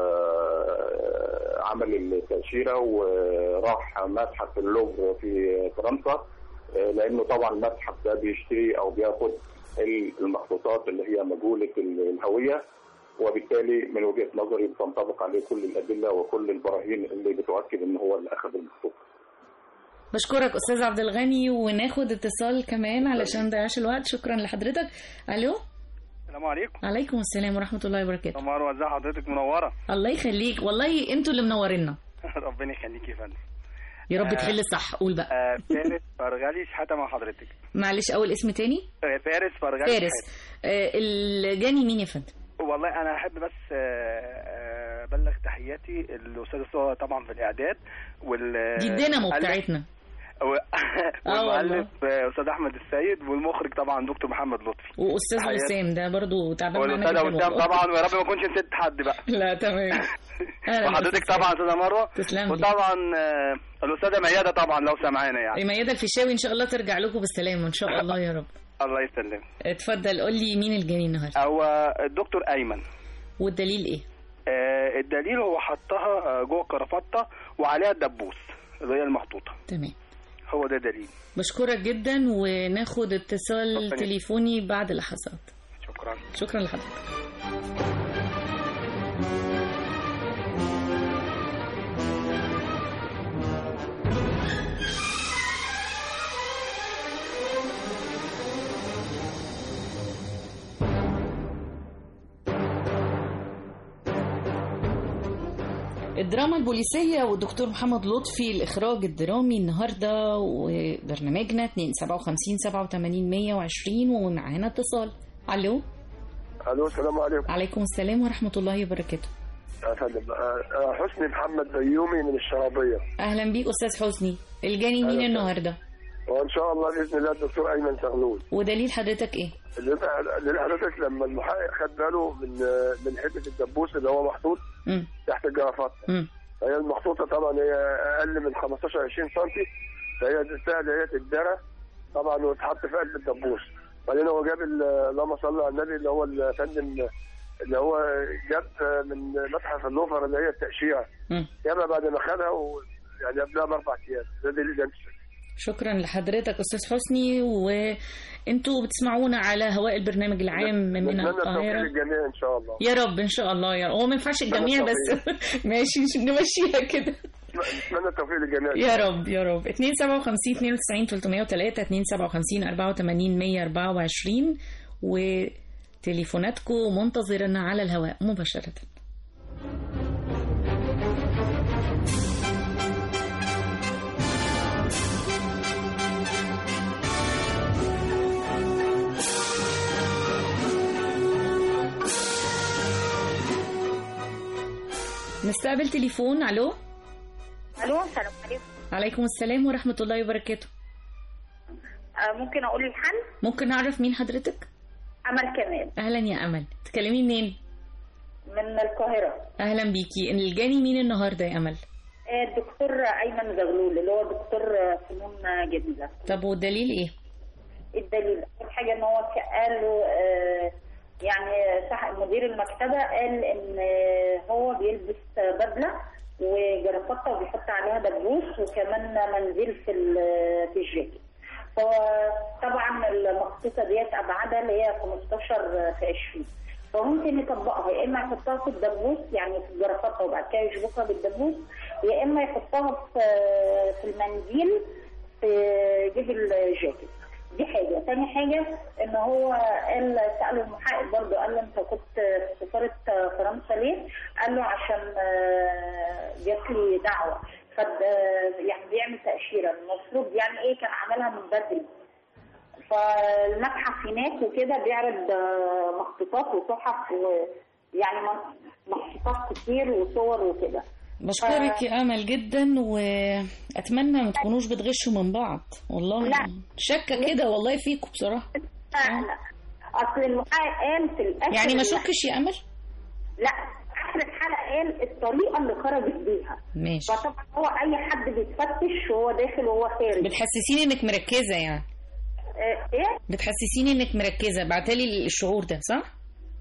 آه، عمل التاشيره وراح متحف اللوفر في فرنسا آه، لانه طبعا المتحف ده بيشتري او بياخد المخطوطات اللي هي مجهوله الهويه وبالتالي من وجهه نظري بتنطبق عليه كل الادله وكل البراهين اللي بتؤكد ان هو اللي اخذ المخطوطه
بشكرك استاذ عبد الغني وناخد اتصال كمان علشان ما نضيعش الوقت شكرا لحضرتك الو
السلام عليكم
عليكم السلام ورحمه الله وبركاته
مروه ازي حضرتك منوره
الله يخليك والله انتوا اللي منورينا
ربنا يخليك يا فندم
يا رب
آه.
تحل صح قول بقى
آه، فارس فرغلي شحاته مع حضرتك
معلش اول اسم تاني
آه، فارس فرغلي
فارس آه الجاني مين يا فندم
شحاتة. والله انا احب بس آه، آه، ابلغ تحياتي الاستاذ سهى طبعا في الاعداد وال
دي الدينامو
المؤلف-
بتاعتنا
و-
والله.
والمؤلف آه، استاذ احمد السيد والمخرج طبعا دكتور محمد لطفي
واستاذ
تحياتي.
وسام ده برضو تعبان معانا
والاستاذ
جدا
وسام
والله.
طبعا ويا رب ما اكونش نسيت حد بقى
لا تمام أهلاً
وحضرتك
بالأستاذ
طبعا استاذه مروه
تسلم لي.
وطبعا آه، الاستاذه مياده طبعا لو سمعانا يعني
ميادة الفيشاوي ان شاء الله ترجع لكم بالسلامه ان شاء الله يا رب
الله يسلمك
اتفضل قول لي مين الجاني النهارده
هو الدكتور ايمن
والدليل ايه
آه، الدليل هو حطها آه، جوه كرافته وعليها الدبوس اللي هي المخطوطه
تمام
هو ده دليل
بشكرك جدا وناخد اتصال
شكراً.
تليفوني بعد لحظات
شكرا
شكرا لحضرتك الدراما البوليسية والدكتور محمد لطفي الإخراج الدرامي النهاردة وبرنامجنا 257 87 120 ومعانا اتصال ألو
الو السلام عليكم
عليكم السلام ورحمة الله وبركاته
يا فندم آه، آه، حسني محمد بيومي من الشرابيه
أهلا بيك أستاذ حسني الجاني مين
أهلا.
النهاردة
وان شاء الله باذن الله الدكتور ايمن زغلول
ودليل حضرتك إيه
اللي اللي حضرتك لما المحقق خد باله من آه، من حته الدبوس اللي هو محطوط
مم.
تحت الجرافات
مم.
هي المحطوطه طبعا هي اقل من 15 20 سم فهي سهل هي تتدرى طبعا وتتحط في قلب الدبوس بعدين هو جاب ال- اللهم صل على النبي اللي هو الفندم اللي هو جاب من متحف اللوفر اللي هي التأشيرة
مم.
جابها بعد ما خدها و... يعني قبلها بأربع أيام ده دليل ده
شكرا لحضرتك أستاذ حسني وأنتوا بتسمعونا على هواء البرنامج العام من
نتمنى التوفيق
القاهرة
للجميع إن شاء الله
يا رب إن شاء الله يا هو ما ينفعش الجميع بس ماشي نمشيها كده
نتمنى التوفيق للجميع
يا رب يا رب 257 92 303 257 84 124 وتليفوناتكم منتظرنا على الهواء مباشرة نستقبل تليفون الو
الو السلام عليكم
عليكم السلام ورحمة الله وبركاته
آه، ممكن اقول الحل
ممكن نعرف مين حضرتك؟
امل كمال
أهلا يا أمل تكلمي منين؟
من القاهره
أهلا بيكي الجاني مين النهاردة يا أمل؟
آه، الدكتور ايمن زغلول اللي هو دكتور آه، فنون جميله
طب والدليل إيه؟
الدليل اول حاجه ان هو قال له آه، يعني صح مدير المكتبه قال ان آه، هو بيلبس بدله وجرافطه وبيحط عليها دبوس وكمان منزل في ال- في الجاكيت فطبعا المخطوطه ديت ابعادها اللي هي 15 في 20 فممكن يطبقها يا اما يحطها في الدبوس يعني في الجرافطه وبعد كده يشبكها بالدبوس يا اما يحطها في في المنديل في جيب الجاكيت دي حاجه تاني حاجه ان هو قال ساله المحقق برضه قال له انت كنت في سفاره فرنسا ليه؟ قال له عشان آه، جات لي دعوه فد يعني بيعمل تاشيره المفروض يعني ايه كان عملها من بدري فالمتحف هناك وكده بيعرض آه، مخطوطات وتحف ويعني مخطوطات كتير وصور وكده
بشكرك يا أمل جدا وأتمنى ما تكونوش بتغشوا من بعض والله
لا.
شاكة كده والله فيكم بصراحة
لا لا اصل المحقق قال في الاخر
يعني ما شكش يا أمل؟
لا اخر الحلقه قال الطريقه اللي خرجت بيها
ماشي
فطبعا هو اي حد بيتفتش وهو داخل وهو خارج
بتحسسيني إنك مركزة يعني
آه، ايه
بتحسسيني إنك مركزة بعتلي الشعور ده صح؟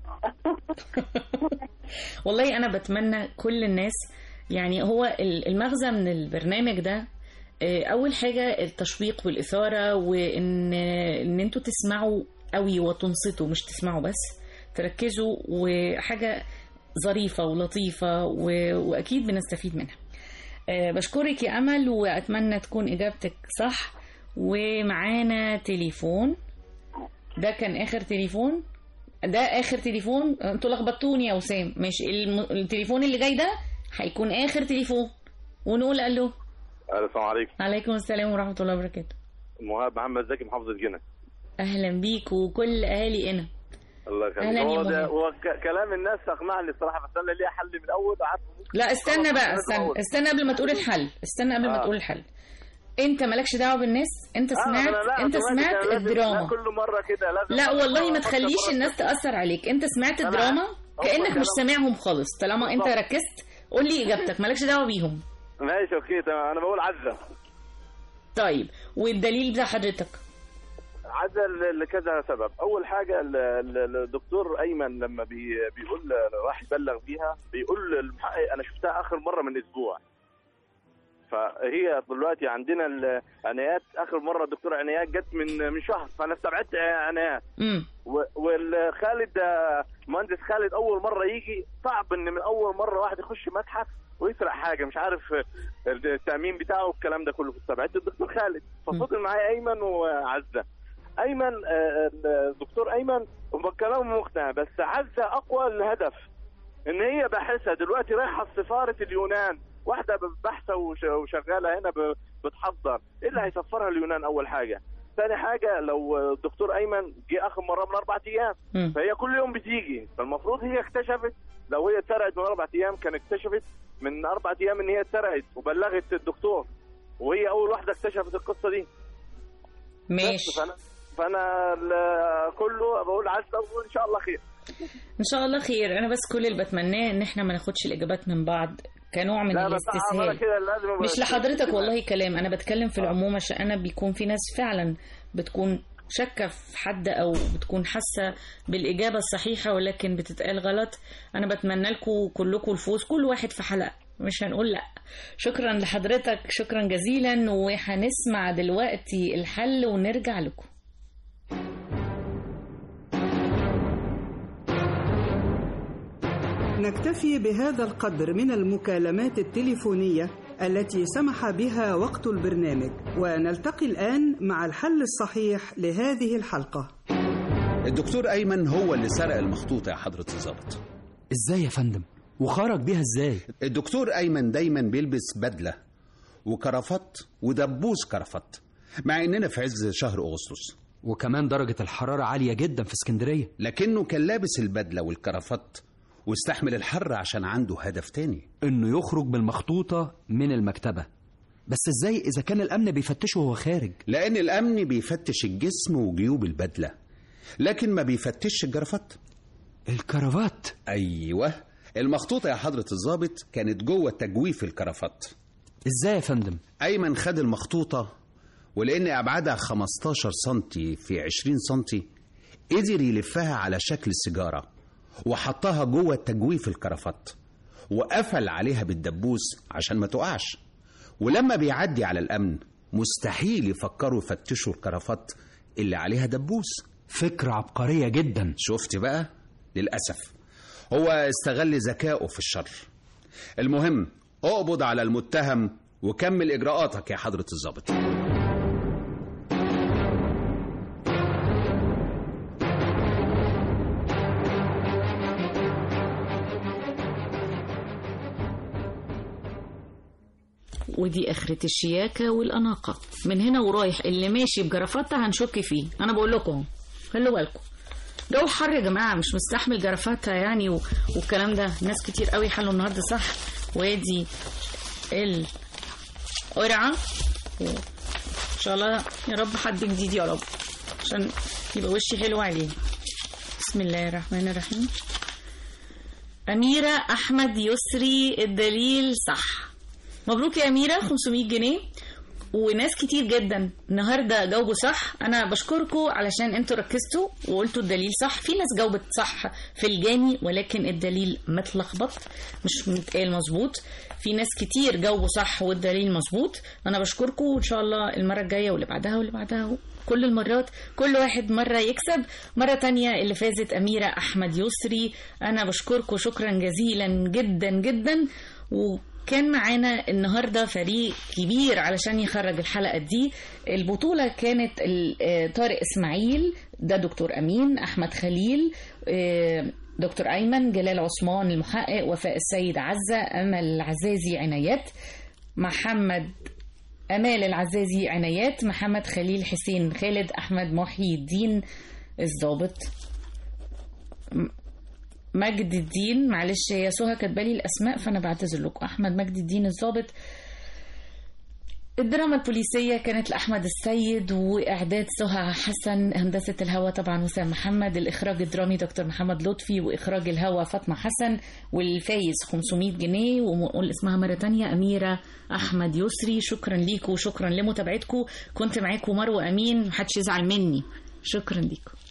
والله أنا بتمنى كل الناس يعني هو ال- المغزى من البرنامج ده آه، أول حاجة التشويق والإثارة وإن إن أنتوا تسمعوا قوي وتنصتوا مش تسمعوا بس تركزوا وحاجة ظريفة ولطيفة و- وأكيد بنستفيد منها آه، بشكرك يا أمل وأتمنى تكون إجابتك صح ومعانا تليفون ده كان آخر تليفون ده آخر تليفون انتوا لخبطتوني يا وسام ماشي الم... التليفون اللي جاي ده هيكون آخر تليفون ونقول ألو
السلام عليكم
عليكم السلام ورحمة الله وبركاته
مهاب محمد زكي محافظة جنة
أهلا بيك وكل أهالي هنا
الله يخليك
أهلاً يا
هو ده
مهاب.
هو ك- كلام الناس اقنعني الصراحة بس انا ليها حل من الاول قعدت
لا استنى بقى
خلاص،
استنى
أول.
استنى قبل ما تقول الحل استنى قبل ما
آه.
تقول الحل انت مالكش دعوه بالناس انت
آه،
سمعت
أنا لا،
انت
أوتوماتيك
سمعت
أنا لازم-
الدراما
لا، كل مرة كده لازم
لا والله ما
أفكر
تخليش
مرة.
الناس تأثر عليك انت سمعت
أنا-
الدراما
هو
كأنك
كلام-
مش سامعهم خالص طالما انت
بالظبط.
ركزت قول لي اجابتك مالكش دعوه بيهم
ماشي اوكي تمام انا بقول عزة
طيب والدليل بتاع حضرتك
عزا ل- لكذا سبب اول حاجه ال- ال- الدكتور ايمن لما بي بيقول راح يبلغ بيها بيقول للمحقق انا شفتها اخر مره من اسبوع فهي دلوقتي عندنا العنايات اخر مره الدكتور عنايات جت من من شهر فانا استبعدت عنايات
امم
و- والخالد آه، مهندس خالد اول مره يجي صعب ان من اول مره واحد يخش متحف ويسرق حاجه مش عارف آه، التامين بتاعه والكلام ده كله فاستبعدت الدكتور خالد ففضل معايا ايمن وعزه ايمن آه، الدكتور ايمن كلامه مقنع بس عزه اقوى الهدف ان هي باحثه دلوقتي رايحه سفاره اليونان واحده باحثه وش- وشغاله هنا ب- بتحضر ايه اللي هيسفرها اليونان اول حاجه ثاني حاجه لو الدكتور ايمن جه اخر مره من اربع ايام
مم.
فهي كل يوم بتيجي فالمفروض هي اكتشفت لو هي اتسرقت من اربع ايام كان اكتشفت من اربع ايام ان هي اتسرقت وبلغت الدكتور وهي اول واحده اكتشفت القصه دي
ماشي
بس فانا فانا ال- كله بقول عايز اقول ان شاء الله خير
ان شاء الله خير انا بس كل اللي بتمناه ان احنا ما ناخدش الاجابات من بعض كنوع من
لا، بس أنا
الاستسهال
كده لازم أبقى-
مش لحضرتك والله كلام انا بتكلم في العموم عشان انا بيكون في ناس فعلا بتكون شاكه في حد او بتكون حاسه بالاجابه الصحيحه ولكن بتتقال غلط انا بتمنى لكم كلكم الفوز كل واحد في حلقه مش هنقول لا شكرا لحضرتك شكرا جزيلا وهنسمع دلوقتي الحل ونرجع لكم
نكتفي بهذا القدر من المكالمات التليفونية التي سمح بها وقت البرنامج ونلتقي الآن مع الحل الصحيح لهذه الحلقة
الدكتور أيمن هو اللي سرق المخطوطة يا حضرة الضابط
ازاي يا فندم وخرج بيها ازاي
الدكتور أيمن دايما بيلبس بدلة وكرافات ودبوس كرافات مع إننا في عز شهر أغسطس
وكمان درجة الحرارة عالية جدا في اسكندرية
لكنه كان لابس البدلة والكرافات واستحمل الحر عشان عنده هدف تاني
انه يخرج بالمخطوطة من المكتبة بس ازاي اذا كان الامن بيفتشه وهو خارج
لأن الأمن بيفتش الجسم وجيوب البدلة لكن ما بيفتش الجرافات
الكرافات
أيوة المخطوطة يا حضرة الضابط كانت جوه تجويف الكرافات
ازاي يا فندم
أيمن خد المخطوطة ولأن أبعادها 15 سنتي في 20 سنتي قدر يلفها على شكل سيجارة وحطها جوه تجويف الكرافات وقفل عليها بالدبوس عشان ما تقعش ولما بيعدي على الأمن مستحيل يفكروا يفتشوا الكرافات اللي عليها دبوس
فكرة عبقرية جدا
شفت بقى للأسف هو استغل ذكائه في الشر المهم اقبض على المتهم وكمل إجراءاتك يا حضرة الضابط
ودي اخرة الشياكة والأناقة من هنا ورايح اللي ماشي بجرافته هنشك فيه أنا بقول لكم خلوا بالكم جو حر يا جماعة مش مستحمل جرافته يعني و... والكلام ده ناس كتير قوي حلوا النهاردة صح وادي القرعة و... إن شاء الله يا رب حد جديد يا رب عشان يبقى وشي حلو عليه بسم الله الرحمن الرحيم أميرة أحمد يسري الدليل صح مبروك يا أميرة 500 جنيه وناس كتير جدا النهارده جاوبوا صح انا بشكركم علشان انتوا ركزتوا وقلتوا الدليل صح في ناس جاوبت صح في الجاني ولكن الدليل متلخبط مش متقال مظبوط في ناس كتير جاوبوا صح والدليل مظبوط انا بشكركم وان شاء الله المره الجايه واللي بعدها واللي بعدها كل المرات كل واحد مرة يكسب مرة تانية اللي فازت أميرة أحمد يسري أنا بشكركم شكرا جزيلا جدا جدا وكان معانا النهاردة فريق كبير علشان يخرج الحلقة دي البطولة كانت ال- طارق إسماعيل ده دكتور أمين أحمد خليل آه، دكتور أيمن جلال عثمان المحقق وفاء السيد عزة أمل العزازي عنايات محمد أمال العزازي عنايات محمد خليل حسين خالد أحمد محي الدين الضابط م- مجد الدين معلش هي سهى كاتبالي الأسماء فأنا بعتذر لكم أحمد مجد الدين الضابط الدراما البوليسية كانت لأحمد السيد وإعداد سهى حسن هندسة الهوا طبعا وسام محمد الإخراج الدرامي دكتور محمد لطفي وإخراج الهوا فاطمة حسن والفايز 500 جنيه ونقول اسمها مرة تانية أميرة أحمد يسري شكرا ليكم وشكرا لمتابعتكم كنت معاكم مروة أمين محدش يزعل مني شكرا ليكم